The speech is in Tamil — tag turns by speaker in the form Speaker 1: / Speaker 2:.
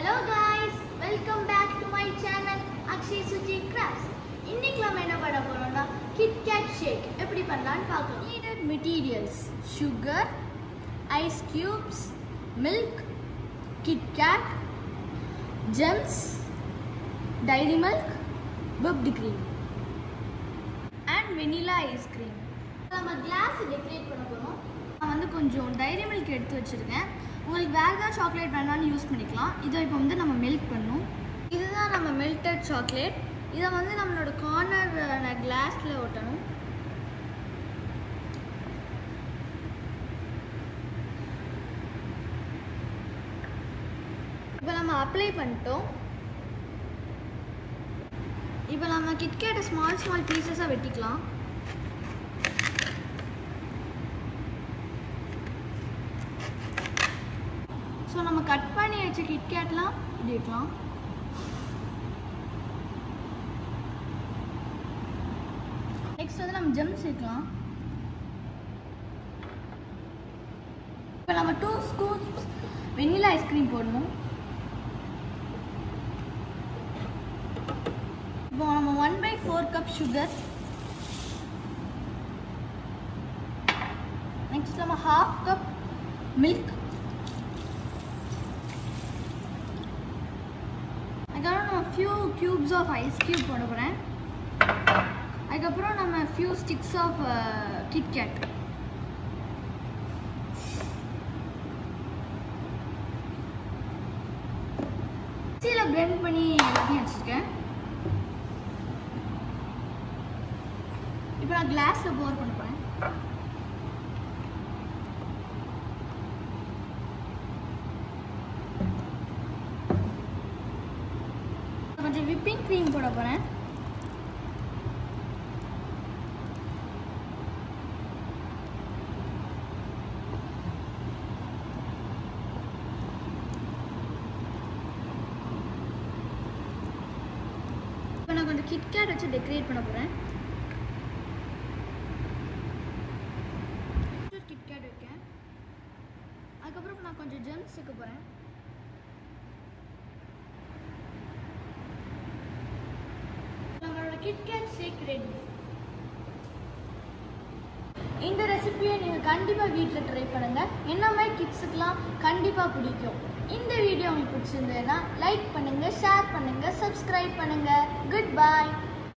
Speaker 1: hello guys welcome back to my channel Akshay Suji crafts இன்னைக்கு நம்ம என்ன பண்ண போறோம்னா கிட் கேட் ஷேக் எப்படி பண்ணலாம்னு பார்க்கலாம் needed materials sugar ice cubes milk KitKat Gems Dairy Milk whipped cream and vanilla ice cream நம்ம கிளாஸ் டெக்கரேட் பண்ண போகிறோம் நான் வந்து கொஞ்சம் டைரி மில்க் எடுத்து வச்சுருக்கேன் உங்களுக்கு வேறு ஏதாவது சாக்லேட் வேணாலும் யூஸ் பண்ணிக்கலாம் இதை இப்போ வந்து நம்ம மெல்ட் பண்ணும் இதுதான் நம்ம மெல்டட் சாக்லேட் இதை வந்து நம்மளோட கார்னர் கிளாஸில் ஒட்டணும் இப்போ நம்ம அப்ளை பண்ணிட்டோம் இப்போ நம்ம கிட்கேட்டை ஸ்மால் ஸ்மால் பீசஸாக வெட்டிக்கலாம் ஸோ நம்ம கட் பண்ணி வச்ச கிட்கேட்லாம் இப்படி வைக்கலாம் நெக்ஸ்ட் வந்து நம்ம ஜெம் சேர்க்கலாம் இப்போ நம்ம டூ ஸ்கூப்ஸ் வெண்ணிலா ஐஸ்கிரீம் போடணும் இப்போ நம்ம one by four cup sugar next நம்ம ஹாஃப் கப் மில்க் அதுக்கப்புறம் நம்ம few cubes of ice cube போட போகிறேன் அதுக்கப்புறம் நம்ம ஃபியூ ஸ்டிக்ஸ் ஆஃப் கிட்கேட் மிக்சியில் பிளெண்ட் பண்ணி எல்லாத்தையும் வச்சுருக்கேன் இப்போ நான் கிளாஸில் போர் பண்ண போகிறேன் கொஞ்சம் விப்பிங் க்ரீம் போட போகிறேன் இப்போ நான் கொஞ்சம் கிட்கேட் வச்சு டெக்கரேட் பண்ண போகிறேன் கிட்கேட் வைக்கேன் அதுக்கப்புறம் நான் கொஞ்சம் ஜெம்ஸ் வைக்க போகிறேன் நம்மளோட கிட்கேட் ஷேக் ரெடி இந்த ரெசிபியை நீங்கள் கண்டிப்பாக வீட்டில் ட்ரை பண்ணுங்கள் என்ன மாதிரி கிட்ஸுக்கெலாம் கண்டிப்பாக பிடிக்கும் இந்த வீடியோ உங்களுக்கு பிடிச்சிருந்ததுன்னா லைக் பண்ணுங்கள் ஷேர் பண்ணுங்கள் சப்ஸ்கிரைப் பண்ணுங்கள் குட் பாய்